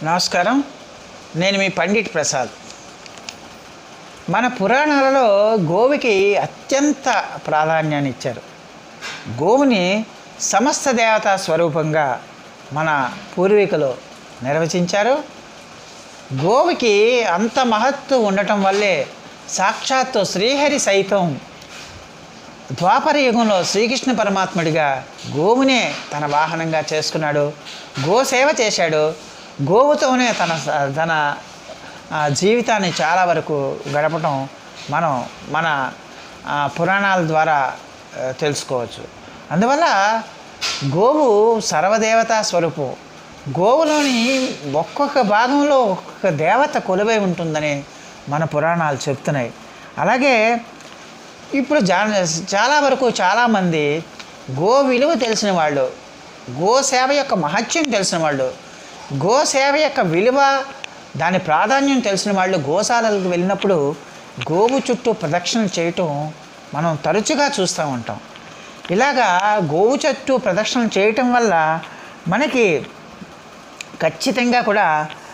నమస్కారం నేను మీ పండిట్ ప్రసాద్ మన పురాణాలలో గోవుకి అత్యంత ప్రాధాన్యాన్ని ఇచ్చారు గోవుని సమస్త దేవతా స్వరూపంగా మన పూర్వీకులు నిర్వచించారు గోవుకి అంత మహత్తు ఉండటం వల్లే సాక్షాత్తు శ్రీహరి సైతం ద్వాపర యుగంలో శ్రీకృష్ణ పరమాత్ముడిగా గోవునే తన వాహనంగా చేసుకున్నాడు గోసేవ చేశాడు గోవుతోనే తన స- తన ఆ, జీవితాన్ని చాలా వరకు గడపటం మనం మన ఆ, పురాణాల ద్వారా ఆ, తెలుసుకోవచ్చు అందువల్ల గోవు సర్వదేవతా స్వరూపం గోవులోని ఒక్కొక్క భాగంలో ఒక్కొక్క దేవత కొలువై ఉంటుందని మన పురాణాలు చెప్తున్నాయి అలాగే ఇప్పుడు జా చాలా వరకు చాలామంది గో విలువ తెలిసిన వాళ్ళు గో సేవ యొక్క మహత్యం తెలిసిన వాళ్ళు గో సేవ యొక్క విలువ దాని ప్రాధాన్యం తెలిసిన వాళ్ళు గోశాలలకు వెళ్ళినప్పుడు గోవు చుట్టూ ప్రదక్షిణ చేయటం మనం తరచుగా చూస్తూ ఉంటాం ఇలాగా గోవు చుట్టూ ప్రదక్షిణ చేయటం వల్ల మనకి ఖచ్చితంగా కూడా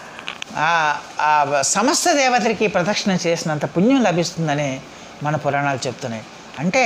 ఆ ఆ సమస్త దేవతలకి ప్రదక్షిణ చేసినంత పుణ్యం లభిస్తుందని మన పురాణాలు చెప్తున్నాయి అంటే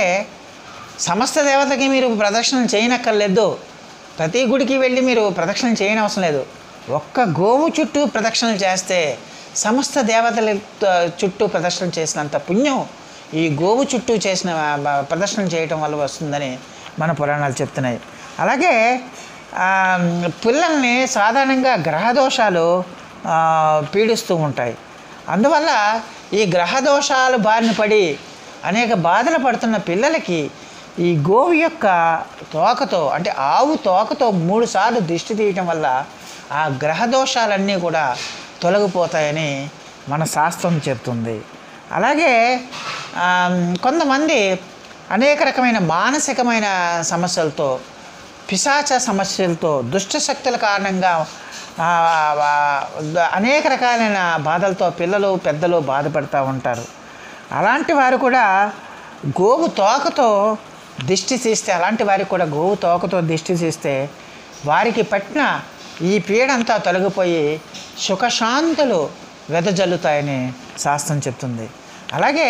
సమస్త దేవతకి మీరు ప్రదక్షిణ చేయనక్కర్లేదు ప్రతి గుడికి వెళ్ళి మీరు ప్రదక్షిణ చేయనవసరం లేదు ఒక్క గోవు చుట్టూ ప్రదక్షిణ చేస్తే సమస్త దేవతల త- చుట్టూ ప్రదక్షిణ చేసినంత పుణ్యం ఈ గోవు చుట్టూ చేసిన ఆ, ప్రదక్షిణ చేయటం వల్ల వస్తుందని మన పురాణాలు చెప్తున్నాయి అలాగే ఆ, పిల్లల్ని సాధారణంగా గ్రహదోషాలు ఆ, పీడిస్తూ ఉంటాయి అందువల్ల ఈ గ్రహదోషాలు బారిన పడి అనేక బాధలు పడుతున్న పిల్లలకి ఈ గోవు యొక్క తోకతో అంటే ఆవు తోకతో మూడు సార్లు దిష్టి తీయటం వల్ల ఆ గ్రహదోషాలన్నీ కూడా తొలగిపోతాయని మన శాస్త్రం చెప్తుంది అలాగే ఆ, కొంతమంది అనేక రకమైన మానసికమైన సమస్యలతో పిశాచ సమస్యలతో దుష్ట శక్తుల కారణంగా ఆ, ఆ, అనేక రకాలైన బాధలతో పిల్లలు పెద్దలు బాధపడుతూ ఉంటారు అలాంటి వారు కూడా గోవు తోకతో దిష్టి తీస్తే అలాంటి వారికి కూడా గోవు తోకతో దిష్టి తీస్తే వారికి పట్టిన ఈ పీడంతా తొలగిపోయి సుఖశాంతులు వెదజల్లుతాయని శాస్త్రం చెప్తుంది అలాగే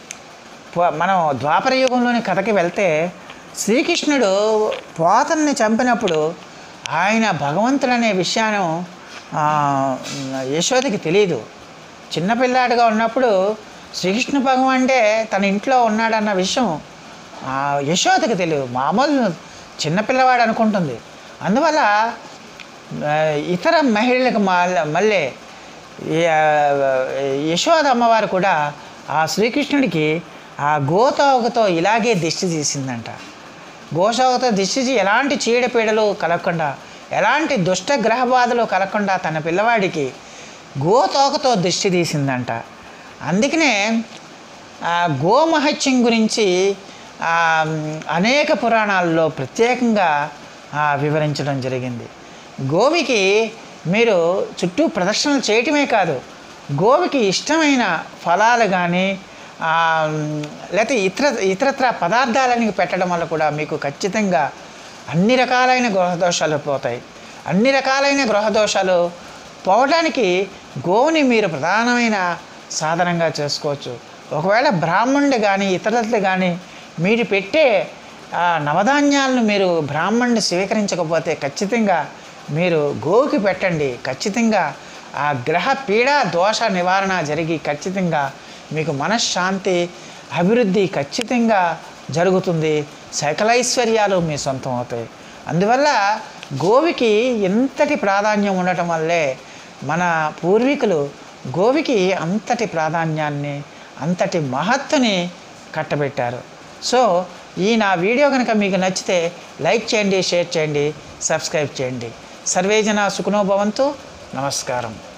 ప- మనం ద్వాపర యుగంలోని కథకి వెళ్తే శ్రీకృష్ణుడు పోతన్ని చంపినప్పుడు ఆయన భగవంతుడనే విషయాన్ని ఆ, యశోదకి తెలియదు చిన్నపిల్లాడిగా ఉన్నప్పుడు శ్రీకృష్ణ భగవాన్ అంటే తన ఇంట్లో ఉన్నాడన్న విషయం ఆ, యశోదకి తెలియదు మామూలు చిన్నపిల్లవాడు అనుకుంటుంది అందువల్ల ఆ, ఇతర మహిళలకు మళ్ళీ మళ్ళీ ఈ, ఆ, యశోద అమ్మవారు కూడా ఆ శ్రీకృష్ణుడికి ఆ గోతోకతో ఇలాగే దిష్టి తీసిందంట గోశోకతో దిష్టి తీ- ఎలాంటి చీడపీడలు కలగకుండా ఎలాంటి దుష్ట గ్రహ బాధలు కలగకుండా తన పిల్లవాడికి గోతోకతో దిష్టి తీసిందంట అందుకనే ఆ గోమహత్యం గురించి ఆ, అనేక పురాణాల్లో ప్రత్యేకంగా ఆ, వివరించడం జరిగింది గోవికి మీరు చుట్టూ ప్రదర్శనలు చేయటమే కాదు గోవికి ఇష్టమైన ఫలాలు కానీ లేకపోతే ఇతర ఇతరత్ర పదార్థాలని పెట్టడం వల్ల కూడా మీకు ఖచ్చితంగా అన్ని రకాలైన గృహదోషాలు పోతాయి అన్ని రకాలైన గృహదోషాలు పోవడానికి గోవుని మీరు ప్రధానమైన సాధనంగా చేసుకోవచ్చు ఒకవేళ బ్రాహ్మణుడు కానీ ఇతరులు కానీ మీరు పెట్టే ఆ నవధాన్యాలను మీరు బ్రాహ్మణుని స్వీకరించకపోతే ఖచ్చితంగా మీరు గోవుకి పెట్టండి ఖచ్చితంగా ఆ గ్రహ పీడ దోష నివారణ జరిగి ఖచ్చితంగా మీకు మనశ్శాంతి అభివృద్ధి ఖచ్చితంగా జరుగుతుంది సకలైశ్వర్యాలు మీ సొంతం అవుతాయి అందువల్ల గోవికి ఎంతటి ప్రాధాన్యం ఉండటం వల్లే మన పూర్వీకులు గోవికి అంతటి ప్రాధాన్యాన్ని అంతటి మహత్తుని కట్టబెట్టారు సో ఈ నా వీడియో కనుక మీకు నచ్చితే లైక్ చేయండి షేర్ చేయండి సబ్స్క్రైబ్ చేయండి సర్వేజన సుఖనో భవంతు నమస్కారం